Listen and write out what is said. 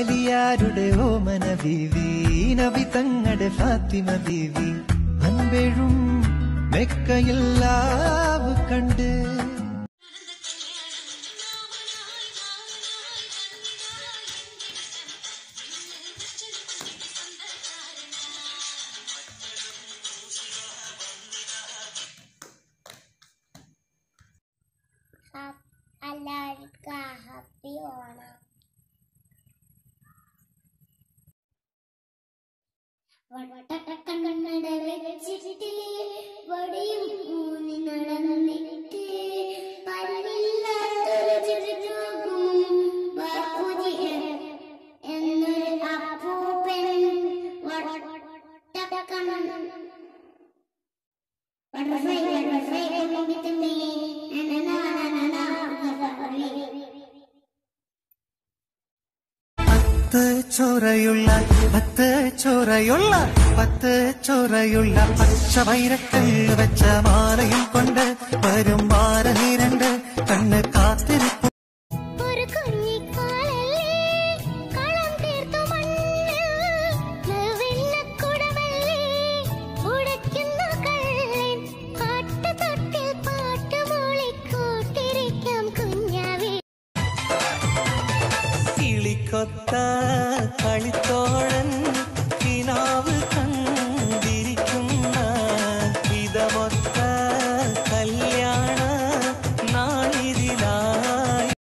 അലിയാരുടെ ഓമന ബീവി നബി തങ്ങളുടെ ഫാത്തിമ ബീവി അൻപെഴും മെക്കയില്ലാവ് കണ്ട് എല്ലാവർക്കും ഹാപ്പി ഓണം വട്ടക്കണ്ണട വെച്ചിട്ട് വടിയും ഊന്നി നടന്നിട്ട് പല്ലില്ലാത്തൊരു ചുരുക്കും ബാപ്പുജി എന്നൊരു അപ്പൂപ്പൻ വട്ടക്കണ്ണൻ ബട്ടർഫ്ലൈ ബട്ടർഫ്ലൈ കൊണ്ടുപിത്തുമ്പി പത്ത് ചോറയുള്ള പത്ത് ചോറയുള്ള പത്ത് ചോറയുള്ള പച്ച വൈരക്കല്ല് വെച്ച മാലയും കൊണ്ട് വരും മാരനിരണ്ട് കണ്ണ് കാത്തിരിപ്പു ഒരു കുഞ്ഞിക്കാലല്ലേ കളം തീർത്തു മണ്ണിൽ വെള്ളക്കുടമല്ലേ ഉടയ്ക്കുന്ന കള്ളൻ കാട്ടുതൊട്ടിൽ പാട്ടുമൂളി കൂട്ടിരിക്കാം കുഞ്ഞാവേ കിളിക്കൊത്ത കളിത്തോഴൻ